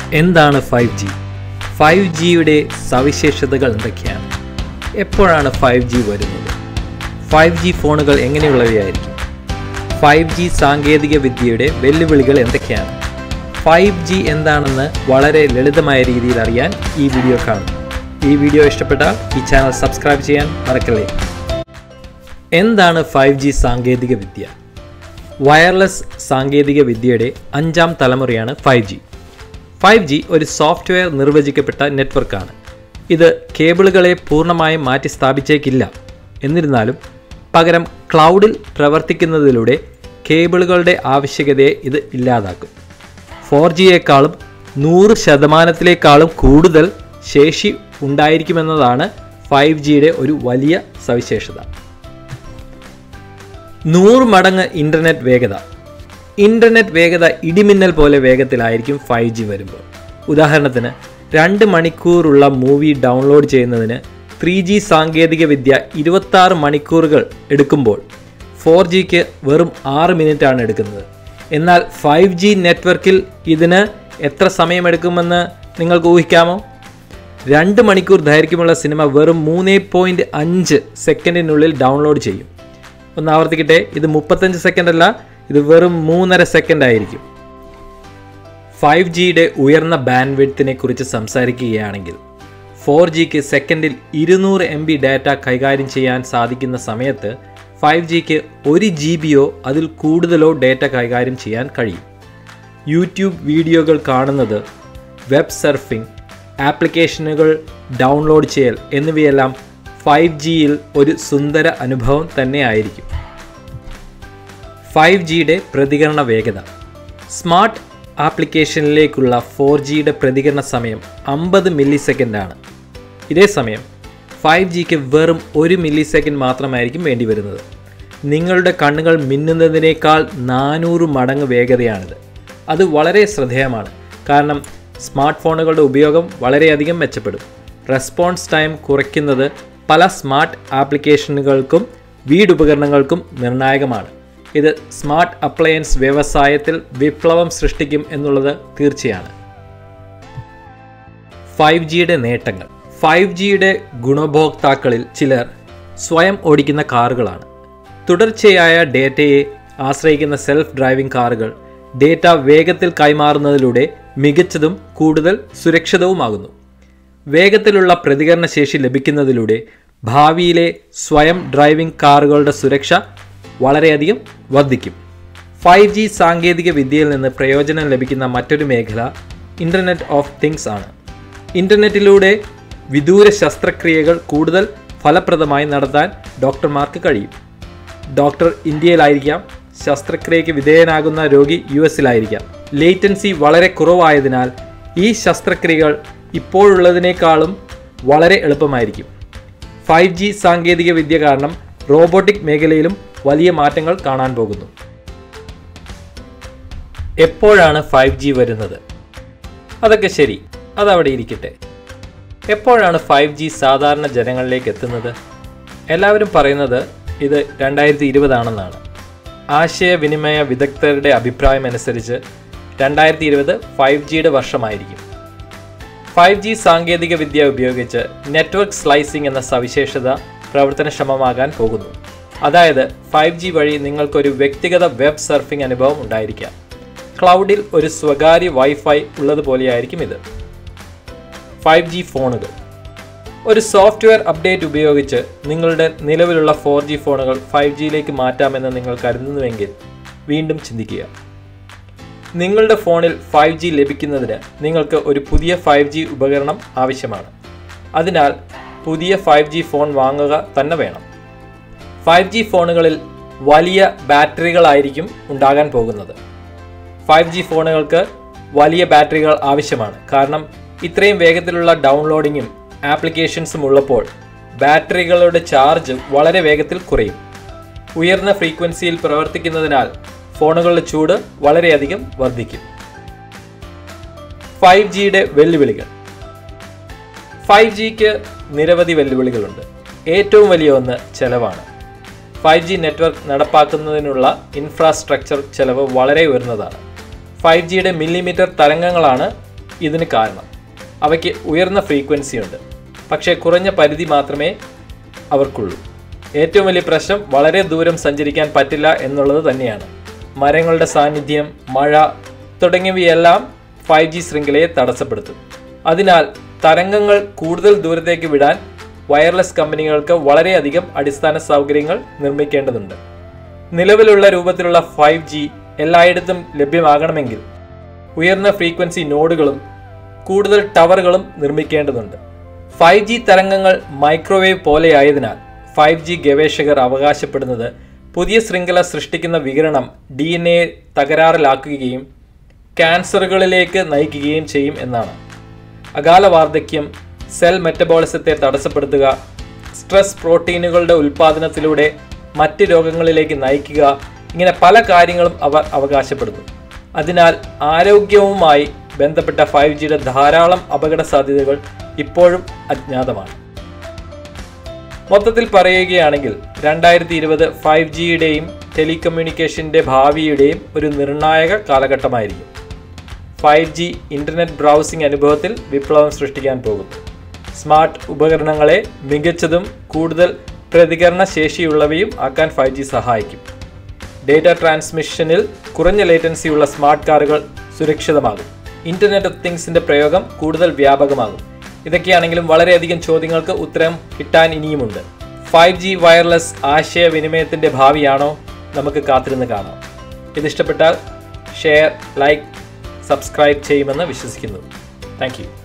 എന്താണ് five G five ജിയുടെ സവിശേഷതകൾ എന്തൊക്കെയാണ് എപ്പോഴാണ് ഫൈവ് ജി വരുന്നത് ഫൈവ് ജി ഫോണുകൾ എങ്ങനെയുള്ളവയായിരിക്കും ഫൈവ് ജി സാങ്കേതിക വിദ്യയുടെ വെല്ലുവിളികൾ എന്തൊക്കെയാണ് ഫൈവ് ജി എന്താണെന്ന് വളരെ ലളിതമായ രീതിയിൽ അറിയാൻ ഈ വീഡിയോ കാണും ഈ വീഡിയോ ഇഷ്ടപ്പെട്ടാൽ ഈ ചാനൽ സബ്സ്ക്രൈബ് ചെയ്യാൻ മറക്കല്ലേ എന്താണ് ഫൈവ് ജി സാങ്കേതിക വിദ്യ വയർലെസ് സാങ്കേതിക വിദ്യയുടെ അഞ്ചാം തലമുറയാണ് ഫൈവ് ജി ഫൈവ് ജി ഒരു സോഫ്റ്റ്വെയർ നിർവചിക്കപ്പെട്ട നെറ്റ്വർക്കാണ് ഇത് കേബിളുകളെ പൂർണ്ണമായും മാറ്റി സ്ഥാപിച്ചേക്കില്ല എന്നിരുന്നാലും പകരം ക്ലൗഡിൽ പ്രവർത്തിക്കുന്നതിലൂടെ കേബിളുകളുടെ ആവശ്യകതയെ ഇത് ഇല്ലാതാക്കും ഫോർ ജിയേക്കാളും നൂറ് ശതമാനത്തിലേക്കാളും കൂടുതൽ ശേഷി ഉണ്ടായിരിക്കുമെന്നതാണ് ഫൈവ് ജിയുടെ ഒരു വലിയ സവിശേഷത നൂറ് മടങ്ങ് ഇൻ്റർനെറ്റ് വേഗത ഇൻ്റർനെറ്റ് വേഗത ഇടിമിന്നൽ പോലെ വേഗത്തിലായിരിക്കും ഫൈവ് ജി വരുമ്പോൾ ഉദാഹരണത്തിന് രണ്ട് മണിക്കൂറുള്ള മൂവി ഡൗൺലോഡ് ചെയ്യുന്നതിന് ത്രീ ജി സാങ്കേതിക വിദ്യ ഇരുപത്താറ് മണിക്കൂറുകൾ എടുക്കുമ്പോൾ ഫോർ ജിക്ക് വെറും ആറ് മിനിറ്റാണ് എടുക്കുന്നത് എന്നാൽ ഫൈവ് ജി നെറ്റ്വർക്കിൽ ഇതിന് എത്ര സമയമെടുക്കുമെന്ന് നിങ്ങൾക്ക് ഊഹിക്കാമോ രണ്ട് മണിക്കൂർ ദൈർഘ്യമുള്ള സിനിമ വെറും മൂന്ന് പോയിൻറ്റ് അഞ്ച് സെക്കൻഡിനുള്ളിൽ ഡൗൺലോഡ് ചെയ്യും ഒന്ന് ആവർത്തിക്കട്ടെ ഇത് മുപ്പത്തഞ്ച് സെക്കൻഡ് അല്ല ഇത് വെറും മൂന്നര സെക്കൻഡ് ആയിരിക്കും ഫൈവ് ജിയുടെ ഉയർന്ന ബാൻഡ് വിഡ്ത്തിനെ കുറിച്ച് സംസാരിക്കുകയാണെങ്കിൽ ഫോർ ജിക്ക് സെക്കൻഡിൽ ഇരുന്നൂറ് എം ബി ഡാറ്റ കൈകാര്യം ചെയ്യാൻ സാധിക്കുന്ന സമയത്ത് ഫൈവ് ജിക്ക് ഒരു ജി ബിയോ അതിൽ കൂടുതലോ ഡാറ്റ കൈകാര്യം ചെയ്യാൻ കഴിയും യൂട്യൂബ് വീഡിയോകൾ കാണുന്നത് വെബ് സർഫിംഗ് ആപ്ലിക്കേഷനുകൾ ഡൗൺലോഡ് ചെയ്യൽ എന്നിവയെല്ലാം ഫൈവ് ജിയിൽ ഒരു സുന്ദര അനുഭവം തന്നെയായിരിക്കും ഫൈവ് ജിയുടെ പ്രതികരണ വേഗത സ്മാർട്ട് ആപ്ലിക്കേഷനിലേക്കുള്ള ഫോർ ജിയുടെ പ്രതികരണ സമയം അമ്പത് മില്ലി സെക്കൻഡാണ് ഇതേസമയം ഫൈവ് ജിക്ക് വെറും ഒരു മില്ലി സെക്കൻഡ് മാത്രമായിരിക്കും വേണ്ടി വരുന്നത് നിങ്ങളുടെ കണ്ണുകൾ മിന്നുന്നതിനേക്കാൾ നാനൂറ് മടങ്ങ് വേഗതയാണിത് അത് വളരെ ശ്രദ്ധേയമാണ് കാരണം സ്മാർട്ട് ഫോണുകളുടെ ഉപയോഗം വളരെയധികം മെച്ചപ്പെടും റെസ്പോൺസ് ടൈം കുറയ്ക്കുന്നത് പല സ്മാർട്ട് ആപ്ലിക്കേഷനുകൾക്കും വീടുപകരണങ്ങൾക്കും നിർണായകമാണ് ഇത് സ്മാർട്ട് അപ്ലയൻസ് വ്യവസായത്തിൽ വിപ്ലവം സൃഷ്ടിക്കും എന്നുള്ളത് തീർച്ചയാണ് ഫൈവ് ജിയുടെ നേട്ടങ്ങൾ ഫൈവ് ജിയുടെ ഗുണഭോക്താക്കളിൽ ചിലർ സ്വയം ഓടിക്കുന്ന കാറുകളാണ് തുടർച്ചയായ ഡേറ്റയെ ആശ്രയിക്കുന്ന സെൽഫ് ഡ്രൈവിംഗ് കാറുകൾ ഡേറ്റ വേഗത്തിൽ കൈമാറുന്നതിലൂടെ മികച്ചതും കൂടുതൽ സുരക്ഷിതവുമാകുന്നു വേഗത്തിലുള്ള പ്രതികരണശേഷി ലഭിക്കുന്നതിലൂടെ ഭാവിയിലെ സ്വയം ഡ്രൈവിംഗ് കാറുകളുടെ സുരക്ഷ വളരെയധികം വർദ്ധിക്കും ഫൈവ് ജി സാങ്കേതിക വിദ്യയിൽ നിന്ന് പ്രയോജനം ലഭിക്കുന്ന മറ്റൊരു മേഖല ഇൻ്റർനെറ്റ് ഓഫ് തിങ്സ് ആണ് ഇൻ്റർനെറ്റിലൂടെ വിദൂര ശസ്ത്രക്രിയകൾ കൂടുതൽ ഫലപ്രദമായി നടത്താൻ ഡോക്ടർമാർക്ക് കഴിയും ഡോക്ടർ ഇന്ത്യയിലായിരിക്കാം ശസ്ത്രക്രിയയ്ക്ക് വിധേയനാകുന്ന രോഗി യു എസിലായിരിക്കാം ലേറ്റൻസി വളരെ കുറവായതിനാൽ ഈ ശസ്ത്രക്രിയകൾ ഇപ്പോഴുള്ളതിനേക്കാളും വളരെ എളുപ്പമായിരിക്കും ഫൈവ് ജി സാങ്കേതിക വിദ്യ കാരണം റോബോട്ടിക് മേഖലയിലും വലിയ മാറ്റങ്ങൾ കാണാൻ പോകുന്നു എപ്പോഴാണ് ഫൈവ് ജി വരുന്നത് അതൊക്കെ ശരി അതവിടെ ഇരിക്കട്ടെ എപ്പോഴാണ് ഫൈവ് ജി സാധാരണ ജനങ്ങളിലേക്ക് എത്തുന്നത് എല്ലാവരും പറയുന്നത് ഇത് രണ്ടായിരത്തി ഇരുപതാണെന്നാണ് ആശയവിനിമയ വിദഗ്ധരുടെ അഭിപ്രായം അനുസരിച്ച് രണ്ടായിരത്തി ഇരുപത് ഫൈവ് ജിയുടെ വർഷമായിരിക്കും ഫൈവ് ജി സാങ്കേതിക വിദ്യ ഉപയോഗിച്ച് നെറ്റ്വർക്ക് സ്ലൈസിംഗ് എന്ന സവിശേഷത പ്രവർത്തനക്ഷമമാകാൻ പോകുന്നു അതായത് ഫൈവ് ജി വഴി നിങ്ങൾക്കൊരു വ്യക്തിഗത വെബ് സർഫിംഗ് അനുഭവം ഉണ്ടായിരിക്കാം ക്ലൗഡിൽ ഒരു സ്വകാര്യ വൈഫൈ ഉള്ളതുപോലെയായിരിക്കും ഇത് ഫൈവ് ജി ഫോണുകൾ ഒരു സോഫ്റ്റ്വെയർ അപ്ഡേറ്റ് ഉപയോഗിച്ച് നിങ്ങളുടെ നിലവിലുള്ള ഫോർ ജി ഫോണുകൾ ഫൈവ് ജിയിലേക്ക് മാറ്റാമെന്ന് നിങ്ങൾ കരുതുന്നുവെങ്കിൽ വീണ്ടും ചിന്തിക്കുക നിങ്ങളുടെ ഫോണിൽ ഫൈവ് ജി ലഭിക്കുന്നതിന് നിങ്ങൾക്ക് ഒരു പുതിയ ഫൈവ് ജി ഉപകരണം ആവശ്യമാണ് അതിനാൽ പുതിയ ഫൈവ് ജി ഫോൺ വാങ്ങുക തന്നെ വേണം ഫൈവ് ജി ഫോണുകളിൽ വലിയ ബാറ്ററികളായിരിക്കും ഉണ്ടാകാൻ പോകുന്നത് ഫൈവ് ജി ഫോണുകൾക്ക് വലിയ ബാറ്ററികൾ ആവശ്യമാണ് കാരണം ഇത്രയും വേഗത്തിലുള്ള ഡൗൺലോഡിങ്ങും ആപ്ലിക്കേഷൻസും ഉള്ളപ്പോൾ ബാറ്ററികളുടെ ചാർജ് വളരെ വേഗത്തിൽ കുറയും ഉയർന്ന ഫ്രീക്വൻസിയിൽ പ്രവർത്തിക്കുന്നതിനാൽ ഫോണുകളുടെ ചൂട് വളരെയധികം വർദ്ധിക്കും ഫൈവ് ജിയുടെ വെല്ലുവിളികൾ ഫൈവ് ജിക്ക് നിരവധി വെല്ലുവിളികളുണ്ട് ഏറ്റവും വലിയ ഒന്ന് ചെലവാണ് ഫൈവ് ജി നെറ്റ്വർക്ക് നടപ്പാക്കുന്നതിനുള്ള ഇൻഫ്രാസ്ട്രക്ചർ ചെലവ് വളരെ ഉയർന്നതാണ് ഫൈവ് ജിയുടെ മില്ലിമീറ്റർ തരംഗങ്ങളാണ് ഇതിന് കാരണം അവയ്ക്ക് ഉയർന്ന ഫ്രീക്വൻസി ഉണ്ട് പക്ഷേ കുറഞ്ഞ പരിധി മാത്രമേ അവർക്കുള്ളൂ ഏറ്റവും വലിയ പ്രശ്നം വളരെ ദൂരം സഞ്ചരിക്കാൻ പറ്റില്ല എന്നുള്ളത് തന്നെയാണ് മരങ്ങളുടെ സാന്നിധ്യം മഴ തുടങ്ങിയവയെല്ലാം ഫൈവ് ജി ശൃംഖലയെ തടസ്സപ്പെടുത്തും അതിനാൽ തരംഗങ്ങൾ കൂടുതൽ ദൂരത്തേക്ക് വിടാൻ വയർലെസ് കമ്പനികൾക്ക് വളരെയധികം അടിസ്ഥാന സൗകര്യങ്ങൾ നിർമ്മിക്കേണ്ടതുണ്ട് നിലവിലുള്ള രൂപത്തിലുള്ള ഫൈവ് ജി എല്ലായിടത്തും ലഭ്യമാകണമെങ്കിൽ ഉയർന്ന ഫ്രീക്വൻസി നോഡുകളും കൂടുതൽ ടവറുകളും നിർമ്മിക്കേണ്ടതുണ്ട് ഫൈവ് ജി തരംഗങ്ങൾ മൈക്രോവേവ് പോലെയായതിനാൽ ഫൈവ് ജി ഗവേഷകർ അവകാശപ്പെടുന്നത് പുതിയ ശൃംഖല സൃഷ്ടിക്കുന്ന വികിരണം ഡി എൻ എ തകരാറിലാക്കുകയും ക്യാൻസറുകളിലേക്ക് നയിക്കുകയും ചെയ്യും എന്നാണ് അകാല വാർദ്ധക്യം സെൽ മെറ്റബോളിസത്തെ തടസ്സപ്പെടുത്തുക സ്ട്രെസ് പ്രോട്ടീനുകളുടെ ഉൽപ്പാദനത്തിലൂടെ മറ്റ് രോഗങ്ങളിലേക്ക് നയിക്കുക ഇങ്ങനെ പല കാര്യങ്ങളും അവർ അവകാശപ്പെടുന്നു അതിനാൽ ആരോഗ്യവുമായി ബന്ധപ്പെട്ട ഫൈവ് ജിയുടെ ധാരാളം അപകട സാധ്യതകൾ ഇപ്പോഴും അജ്ഞാതമാണ് മൊത്തത്തിൽ പറയുകയാണെങ്കിൽ രണ്ടായിരത്തി ഇരുപത് ഫൈവ് ജിയുടെയും ടെലികമ്മ്യൂണിക്കേഷൻ്റെ ഭാവിയുടെയും ഒരു നിർണായക കാലഘട്ടമായിരിക്കും ഫൈവ് ജി ഇൻ്റർനെറ്റ് ബ്രൗസിംഗ് അനുഭവത്തിൽ വിപ്ലവം സൃഷ്ടിക്കാൻ പോകുന്നു സ്മാർട്ട് ഉപകരണങ്ങളെ മികച്ചതും കൂടുതൽ പ്രതികരണ ശേഷിയുള്ളവയും ആക്കാൻ ഫൈവ് ജി സഹായിക്കും ഡേറ്റ ട്രാൻസ്മിഷനിൽ കുറഞ്ഞ ലേറ്റൻസിയുള്ള സ്മാർട്ട് കാറുകൾ സുരക്ഷിതമാകും ഇൻ്റർനെറ്റ് ഓഫ് തിങ്സിൻ്റെ പ്രയോഗം കൂടുതൽ വ്യാപകമാകും ഇതൊക്കെയാണെങ്കിലും വളരെയധികം ചോദ്യങ്ങൾക്ക് ഉത്തരം കിട്ടാൻ ഇനിയുമുണ്ട് ഫൈവ് ജി വയർലെസ് ആശയവിനിമയത്തിൻ്റെ ഭാവിയാണോ നമുക്ക് കാത്തിരുന്ന് കാണാം ഇതിഷ്ടപ്പെട്ടാൽ ഷെയർ ലൈക്ക് സബ്സ്ക്രൈബ് ചെയ്യുമെന്ന് വിശ്വസിക്കുന്നു താങ്ക്